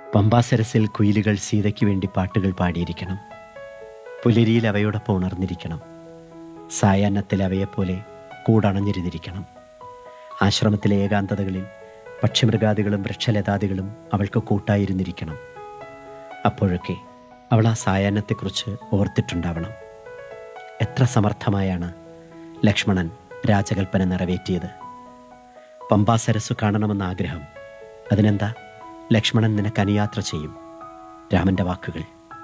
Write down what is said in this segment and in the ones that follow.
പമ്പാസരസിൽ കുയിലുകൾ സീതയ്ക്ക് വേണ്ടി പാട്ടുകൾ പാടിയിരിക്കണം പുലരിയിൽ അവയോടൊപ്പം ഉണർന്നിരിക്കണം സായാഹ്നത്തിൽ അവയെപ്പോലെ കൂടണഞ്ഞിരുന്നിരിക്കണം ആശ്രമത്തിലെ ഏകാന്തതകളിൽ പക്ഷിമൃഗാദികളും വൃക്ഷലതാദികളും അവൾക്ക് കൂട്ടായിരുന്നിരിക്കണം അപ്പോഴൊക്കെ അവൾ ആ സായാഹ്നത്തെക്കുറിച്ച് ഓർത്തിട്ടുണ്ടാവണം എത്ര സമർത്ഥമായാണ് ലക്ഷ്മണൻ രാജകൽപ്പന നിറവേറ്റിയത് പമ്പാസരസ് കാണണമെന്ന ആഗ്രഹം അതിനെന്താ ലക്ഷ്മണൻ നിനക്ക് അനുയാത്ര ചെയ്യും രാമന്റെ വാക്കുകൾ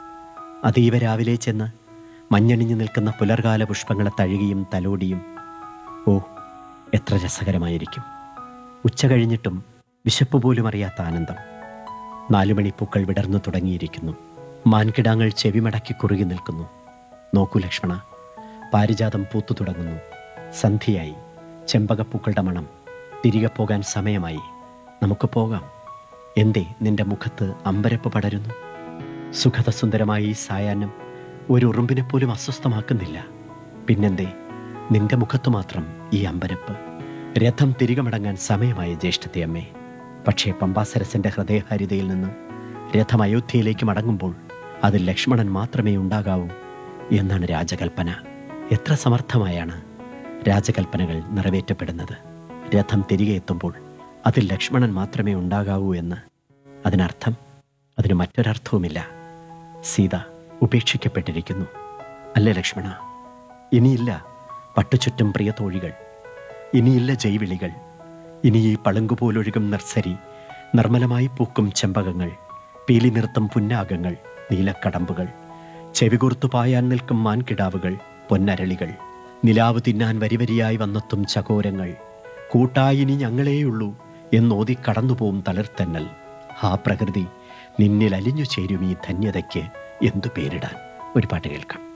അതീവ രാവിലെ ചെന്ന് മഞ്ഞണിഞ്ഞു നിൽക്കുന്ന പുലർകാല പുഷ്പങ്ങളെ തഴുകിയും തലോടിയും ഓ എത്ര രസകരമായിരിക്കും ഉച്ച കഴിഞ്ഞിട്ടും വിശപ്പ് പോലും അറിയാത്ത ആനന്ദം നാലുമണി പൂക്കൾ വിടർന്നു തുടങ്ങിയിരിക്കുന്നു മാൻകിടാങ്ങൾ ചെവിമടക്കി കുറുകി നിൽക്കുന്നു നോക്കൂ ലക്ഷ്മണ പാരിജാതം പൂത്തു തുടങ്ങുന്നു സന്ധ്യയായി ചെമ്പകപ്പൂക്കളുടെ മണം തിരികെ പോകാൻ സമയമായി നമുക്ക് പോകാം എന്തേ നിന്റെ മുഖത്ത് അമ്പരപ്പ് പടരുന്നു സുഖതസുന്ദരമായ ഈ സായാഹ്നം ഒരു ഉറുമ്പിനെ പോലും അസ്വസ്ഥമാക്കുന്നില്ല പിന്നെന്തേ നിന്റെ മുഖത്തു മാത്രം ഈ അമ്പരപ്പ് രഥം തിരികെ മടങ്ങാൻ സമയമായ ജ്യേഷ്ഠത്തെ അമ്മേ പക്ഷേ പമ്പാസരസന്റെ ഹൃദയഹാരിതയിൽ നിന്ന് രഥം അയോധ്യയിലേക്ക് മടങ്ങുമ്പോൾ അതിൽ ലക്ഷ്മണൻ മാത്രമേ ഉണ്ടാകാവൂ എന്നാണ് രാജകൽപ്പന എത്ര സമർത്ഥമായാണ് രാജകൽപ്പനകൾ നിറവേറ്റപ്പെടുന്നത് രഥം തിരികെ എത്തുമ്പോൾ അതിൽ ലക്ഷ്മണൻ മാത്രമേ ഉണ്ടാകാവൂ എന്ന് അതിനർത്ഥം അതിന് മറ്റൊരർത്ഥവുമില്ല സീത ഉപേക്ഷിക്കപ്പെട്ടിരിക്കുന്നു അല്ലേ ലക്ഷ്മണ ഇനിയില്ല പട്ടുചുറ്റും പ്രിയ തോഴികൾ ഇനിയില്ല ജൈവിളികൾ ഇനി ഈ പളുങ്കുപോലൊഴുകും നർസരി നിർമ്മലമായി പൂക്കും ചെമ്പകങ്ങൾ പീലി നിർത്തും പുന്നാകങ്ങൾ നീലക്കടമ്പുകൾ ചെവികുർത്തു പായാൻ നിൽക്കും മാൻകിടാവുകൾ പൊന്നരളികൾ നിലാവ് തിന്നാൻ വരിവരിയായി വന്നെത്തും ചകോരങ്ങൾ കൂട്ടായിനി ഞങ്ങളേയുള്ളൂ എന്നോതി കടന്നുപോകും തളിർത്തന്നൽ ആ പ്രകൃതി നിന്നിൽ അലിഞ്ഞു ചേരും ഈ ധന്യതയ്ക്ക് എന്തു പേരിടാൻ ഒരു പാട്ട് കേൾക്കാം